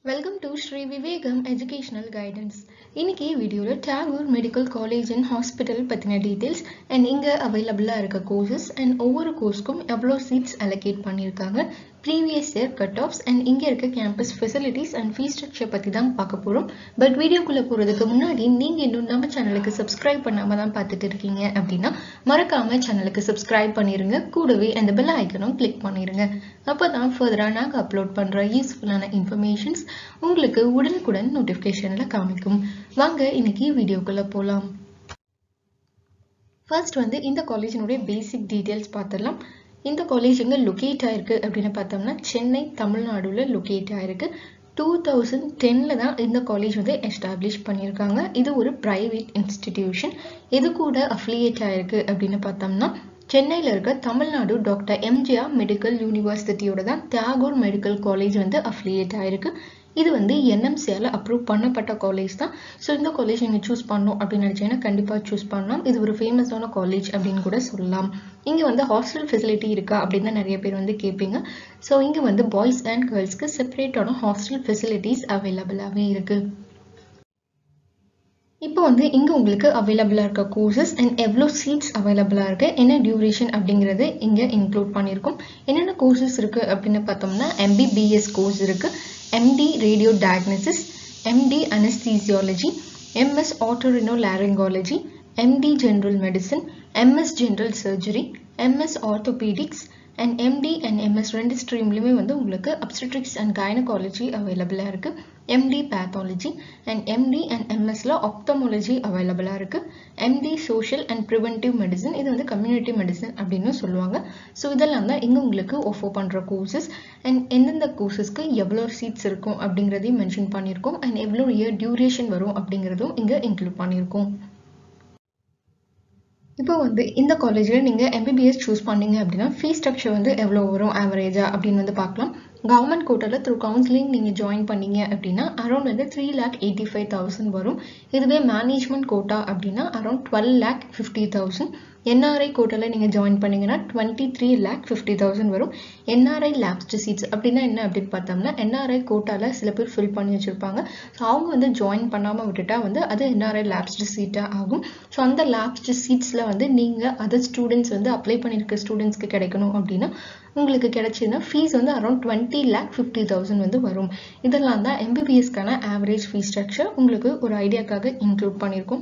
welcome to Sri Vivekam educational guidance இன்னைக்கு வீடியோவில் Tagore medical college and hospital பற்றின டீட்டெயில்ஸ் அண்ட் இங்கே அவைலபிளாக இருக்க கோர்சஸ் அண்ட் ஒவ்வொரு கோர்ஸ்க்கும் எவ்வளோ சீட்ஸ் அலோகேட் பண்ணியிருக்காங்க previous year cut offs and இங்கே இருக்க campus facilities and fees structure பற்றி தான் பார்க்க போகிறோம் பட் வீடியோக்குள்ளே போகிறதுக்கு முன்னாடி நீங்கள் இன்னும் நம்ம சேனலுக்கு சப்ஸ்கிரைப் பண்ணாமல் தான் பார்த்துட்டு இருக்கீங்க அப்படின்னா மறக்காமல் சேனலுக்கு சப்ஸ்கிரைப் பண்ணிடுங்க கூடவே அந்த பெல் ஐக்கனும் கிளிக் பண்ணிடுங்க அப்போ தான் ஃபர்தராக நாங்கள் அப்லோட் பண்ணுற யூஸ்ஃபுல்லான இன்ஃபர்மேஷன்ஸ் உங்களுக்கு உடனுக்குடன் நோட்டிஃபிகேஷனில் காமிக்கும் வாங்க இன்னைக்கு வீடியோக்குள்ளே போகலாம் ஃபர்ஸ்ட் வந்து இந்த காலேஜினுடைய பேசிக் டீட்டெயில்ஸ் பார்த்துடலாம் இந்த காலேஜ் எங்கே லொக்கேட் ஆயிருக்கு அப்படின்னு பார்த்தோம்னா சென்னை தமிழ்நாடுல லொக்கேட் ஆயிருக்கு டூ தௌசண்ட் டென்னில் தான் இந்த காலேஜ் வந்து எஸ்டாப்ளிஷ் பண்ணியிருக்காங்க இது ஒரு ப்ரைவேட் இன்ஸ்டிடியூஷன் இது கூட அஃபிலியேட் ஆயிருக்கு அப்படின்னு பார்த்தோம்னா சென்னையில் இருக்க தமிழ்நாடு டாக்டர் எம்ஜிஆர் மெடிக்கல் யூனிவர்சிட்டியோட தான் தியாகூர் மெடிக்கல் காலேஜ் வந்து அஃபிலியேட் ஆயிருக்கு இது வந்து என்எம்சியால் அப்ரூவ் பண்ணப்பட்ட காலேஜ் தான் ஸோ இந்த காலேஜ் நீங்கள் சூஸ் பண்ணணும் அப்படின்னு நினச்சிங்கன்னா கண்டிப்பாக சூஸ் பண்ணலாம் இது ஒரு ஃபேமஸான காலேஜ் அப்படின்னு கூட சொல்லலாம் இங்கே வந்து ஹாஸ்டல் ஃபெசிலிட்டி இருக்கா அப்படின்னு தான் நிறைய பேர் வந்து கேட்பீங்க ஸோ இங்கே வந்து பாய்ஸ் அண்ட் கேர்ள்ஸ்க்கு செப்பரேட்டான ஹாஸ்டல் ஃபெசிலிட்டிஸ் அவைலபிளாகவே இருக்குது இப்போ வந்து இங்கே உங்களுக்கு அவைலபிளாக இருக்க கோர்சஸ் அண்ட் எவ்வளோ சீட்ஸ் அவைலபிளாக இருக்குது என்ன டியூரேஷன் அப்படிங்கிறது இங்கே இன்க்ளூட் பண்ணியிருக்கோம் என்னென்ன கோர்சஸ் இருக்குது அப்படின்னு பார்த்தோம்னா எம்பிபிஎஸ் கோர்ஸ் இருக்குது MD radio diagnosis MD anaesthesiology MS otorhinolaryngology MD general medicine MS general surgery MS orthopaedics and MD and MS ரெண்டு ஸ்ட்ரீம்லையுமே வந்து உங்களுக்கு அப்ஸ்டட்ரிக்ஸ் அண்ட் கைனகாலஜி அவைலபிளாக இருக்குது MD pathology and MD and எம்எஸ்ல ஆப்தமாலஜி அவைலபிளாக இருக்குது MD social and preventive medicine இது வந்து கம்யூனிட்டி மெடிசன் அப்படின்னு சொல்லுவாங்க ஸோ இதெல்லாம் தான் இங்கே உங்களுக்கு ஒஃபோ பண்ணுற கோர்சஸ் அண்ட் எந்தெந்த கோர்சஸ்க்கு எவ்வளோ சீட்ஸ் இருக்கும் அப்படிங்கிறதையும் மென்ஷன் பண்ணியிருக்கோம் அண்ட் எவ்வளோ இயர் டியூரேஷன் வரும் அப்படிங்கிறதும் இங்கே இன்க்ளூட் பண்ணியிருக்கோம் இப்போ வந்து இந்த காலேஜில் நீங்கள் எம்பிபிஎஸ் சூஸ் பண்ணீங்க அப்படின்னா ஃபீஸ் ஸ்ட்ரக்சர் வந்து எவ்வளோ வரும் ஆவரேஜாக அப்படின்னு வந்து பார்க்கலாம் கவர்மெண்ட் கோட்டாவில் த்ரூ கவுன்சிலிங் நீங்கள் ஜாயின் பண்ணீங்க அப்படின்னா அரௌண்ட் வந்து three lakh eighty five thousand வரும் இதுவே மேனேஜ்மெண்ட் கோட்டா அப்படின்னா around twelve lakh fifty thousand NRI கோட்டாவில் நீங்கள் ஜாயின் பண்ணீங்கன்னா twenty three lakh fifty thousand வரும் என்ஆர்ஐ லேப்ஸ்ட் சீட்ஸ் அப்படின்னா என்ன அப்படின்னு பார்த்தோம்னா என்ஆர்ஐ கோட்டாவில் சில பேர் ஃபில் பண்ணி வச்சுருப்பாங்க ஸோ அவங்க வந்து ஜாயின் பண்ணாமல் விட்டுட்டா வந்து அது என்ஆர்ஐ லேப்ஸ்டு சீட்டாக ஆகும் ஸோ அந்த லேப்ஸ்டு சீட்ஸில் வந்து நீங்கள் அதர் ஸ்டூடெண்ட்ஸ் வந்து அப்ளை பண்ணியிருக்க ஸ்டூடெண்ட்ஸ்க்கு கிடைக்கணும் அப்படின்னா உங்களுக்கு கிடைச்சதுன்னா ஃபீஸ் வந்து around twenty lakh fifty thousand வந்து வரும் இதெல்லாம் தான் எம்பிபிஎஸ்க்கான ஆவரேஜ் ஃபீஸ் ஸ்ட்ரக்சர் உங்களுக்கு ஒரு ஐடியாக்காக இன்க்ளூட் பண்ணியிருக்கோம்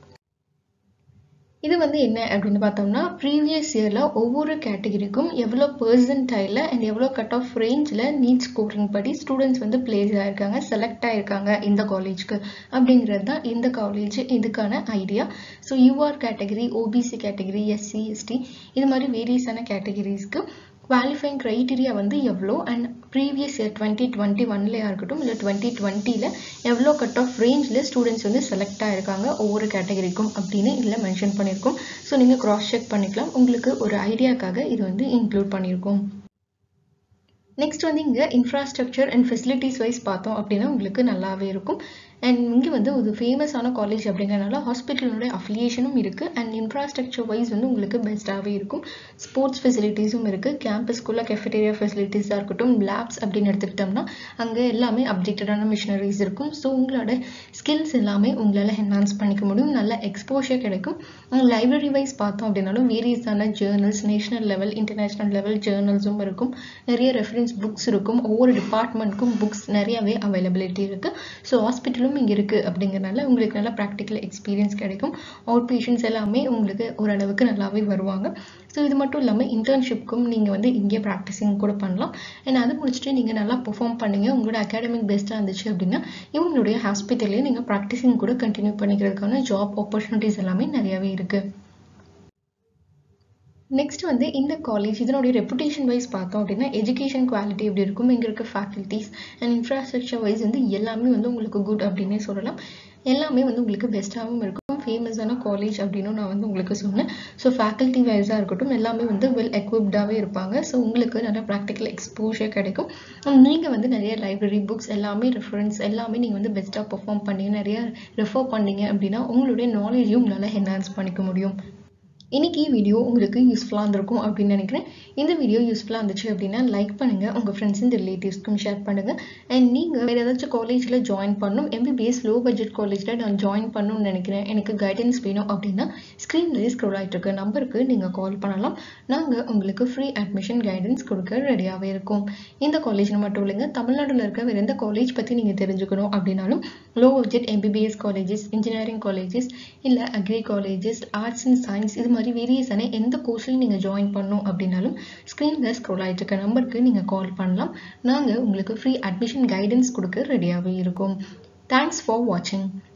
இது வந்து என்ன அப்படின்னு பார்த்தோம்னா ப்ரீவியஸ் இயரில் ஒவ்வொரு கேட்டகரிக்கும் எவ்வளோ பர்சன்டைல அண்ட் எவ்வளோ கட் ஆஃப் ரேஞ்சில் நீட் ஸ்கோரிங் படி ஸ்டூடெண்ட்ஸ் வந்து பிளேஸ் ஆயிருக்காங்க செலக்ட் ஆயிருக்காங்க இந்த காலேஜ்க்கு அப்படிங்கிறது தான் இந்த காலேஜ் இதுக்கான idea so UR category OBC category SC ST இது மாதிரி வேரியஸான கேட்டகரிஸ்க்கு குவாலிஃபைங் க்ரைட்டீரியா வந்து எவ்வளோ and previous year twenty twenty ஒன்லேயா இருக்கட்டும் இல்லை டுவெண்ட்டி டுவெண்ட்டியில் எவ்வளோ கட் ஆஃப் ரேஞ்சில் ஸ்டூடெண்ட்ஸ் வந்து செலக்ட் ஆகிருக்காங்க ஒவ்வொரு கேட்டகரிக்கும் அப்படின்னு இதில் மென்ஷன் பண்ணியிருக்கோம் ஸோ நீங்கள் க்ராஸ் செக் பண்ணிக்கலாம் உங்களுக்கு ஒரு ஐடியாக்காக இது வந்து இன்க்ளூட் பண்ணியிருக்கோம் நெக்ஸ்ட் வந்து இங்கே இன்ஃப்ராஸ்ட்ரக்சர் அண்ட் ஃபெசிலிட்டிஸ் வைஸ் பார்த்தோம் அப்படின்னா உங்களுக்கு நல்லாவே இருக்கும் அண்ட் இங்கே வந்து ஒரு ஃபேமஸான காலேஜ் அப்படிங்கிறனால ஹாஸ்பிட்டலோட அஃபிலியேஷனும் இருக்குது அண்ட் இன்ஃப்ராஸ்ட்ரக்சர் வைஸ் வந்து உங்களுக்கு பெஸ்ட்டாகவே இருக்கும் ஸ்போர்ட்ஸ் ஃபெசிலிட்டிஸும் இருக்குது கேம்பஸ்குள்ளே கெஃபடேரியா ஃபெசிலிட்டிஸாக இருக்கட்டும் லேப்ஸ் அப்படின்னு எடுத்துக்கிட்டோம்னா அங்கே எல்லாமே அப்டேட்டடான மிஷினரிஸ் இருக்கும் ஸோ உங்களோட ஸ்கில்ஸ் எல்லாமே உங்களால் என்ஹான்ஸ் பண்ணிக்க முடியும் நல்ல எக்ஸ்போஷர் கிடைக்கும் லைப்ரரி வைஸ் பார்த்தோம் அப்படின்னாலும் வேரியஸான journals national level international level ஜேர்னல்ஸும் இருக்கும் நிறைய ரெஃபரன்ஸ் புக்ஸ் இருக்கும் ஒவ்வொரு டிபார்ட்மெண்ட்க்கும் புக்ஸ் நிறையவே அவைலபிலிட்டி இருக்குது ஸோ ஹாஸ்பிட்டலும் டைம் இங்கே இருக்குது அப்படிங்கிறனால உங்களுக்கு நல்லா ப்ராக்டிக்கல் எக்ஸ்பீரியன்ஸ் கிடைக்கும் அவுட் பேஷண்ட்ஸ் எல்லாமே உங்களுக்கு ஓரளவுக்கு நல்லாவே வருவாங்க ஸோ இது மட்டும் இல்லாமல் இன்டர்ன்ஷிப்க்கும் நீங்கள் வந்து இங்கே ப்ராக்டிஸிங் கூட பண்ணலாம் அண்ட் அது முடிச்சுட்டு நீங்கள் நல்லா பெர்ஃபார்ம் பண்ணீங்க உங்களோட அகாடமிக் பெஸ்ட்டாக இருந்துச்சு அப்படின்னா இவங்களுடைய ஹாஸ்பிட்டல்லே நீங்கள் ப்ராக்டிஸிங் கூட கண்டினியூ பண்ணிக்கிறதுக்கான ஜாப் ஆப்பர்ச்சுனிட்டிஸ் எல்லாமே நிறையாவே இருக்குது நெக்ஸ்ட் வந்து இந்த காலேஜ் இதனுடைய ரெப்புடேஷன் வைஸ் பார்த்தோம் அப்படின்னா எஜுகேஷன் குவாலிட்டி எப்படி இருக்கும் இங்கே இருக்க ஃபேக்கல்ட்டிஸ் அண்ட் இன்ஃப்ராஸ்ட்ரக்சர் வைஸ் வந்து எல்லாமே வந்து உங்களுக்கு குட் அப்படின்னே சொல்லலாம் எல்லாமே வந்து உங்களுக்கு பெஸ்ட்டாகவும் இருக்கும் ஃபேமஸான காலேஜ் அப்படின்னு நான் வந்து உங்களுக்கு சொன்னேன் ஸோ ஃபேக்கல்ட்டி வைஸாக இருக்கட்டும் எல்லாமே வந்து வெல் எக்விப்டாகவே இருப்பாங்க ஸோ உங்களுக்கு நிறைய ப்ராக்டிக்கல் எக்ஸ்போஷர் கிடைக்கும் நீங்கள் வந்து நிறைய லைப்ரரி புக்ஸ் எல்லாமே ரெஃபரன்ஸ் எல்லாமே நீங்கள் வந்து பெஸ்ட்டாக பெர்ஃபார்ம் பண்ணி நிறைய ரெஃபர் பண்ணீங்க அப்படின்னா உங்களுடைய நாலேஜையும் உங்களால் என்ஹான்ஸ் பண்ணிக்க முடியும் இன்னைக்கு வீடியோ உங்களுக்கு யூஸ்ஃபுல்லாக இருந்திருக்கும் அப்படின்னு நினைக்கிறேன் இந்த வீடியோ யூஸ்ஃபுல்லாக இருந்துச்சு அப்படின்னா லைக் பண்ணுங்கள் உங்கள் ஃப்ரெண்ட்ஸ் அண்ட் ரிலேட்டிவ்ஸ்க்கும் ஷேர் பண்ணுங்கள் அண்ட் நீங்கள் வேறு ஏதாச்சும் காலேஜில் ஜாயின் பண்ணணும் எம்பிபிஎஸ் லோ பட்ஜெட் காலேஜில் நான் ஜாயின் பண்ணணும்னு நினைக்கிறேன் எனக்கு கைடன்ஸ் வேணும் அப்படின்னா ஸ்க்ரீன்லேயே ஸ்க்ரோல் ஆகிட்டு இருக்க நம்பருக்கு நீங்கள் கால் பண்ணலாம் நாங்கள் உங்களுக்கு ஃப்ரீ அட்மிஷன் கைடன்ஸ் கொடுக்க ரெடியாகவே இருக்கோம் இந்த காலேஜில் மட்டும் இல்லைங்க தமிழ்நாட்டில் இருக்க வேறு எந்த காலேஜ் பற்றி நீங்கள் தெரிஞ்சுக்கணும் அப்படின்னாலும் low budget MBBS colleges engineering colleges இல்லை agri colleges arts and science இது மாதிரி வேரியஸான எந்த கோர்ஸ்லையும் நீங்கள் ஜாயின் பண்ணணும் அப்படின்னாலும் ஸ்க்ரீனில் ஸ்க்ரோல் ஆகிட்டு இருக்க நம்பருக்கு நீங்கள் கால் பண்ணலாம் நாங்கள் உங்களுக்கு ஃப்ரீ அட்மிஷன் கைடன்ஸ் கொடுக்க ரெடியாகவே இருக்கோம் தேங்க்ஸ் ஃபார் வாட்சிங்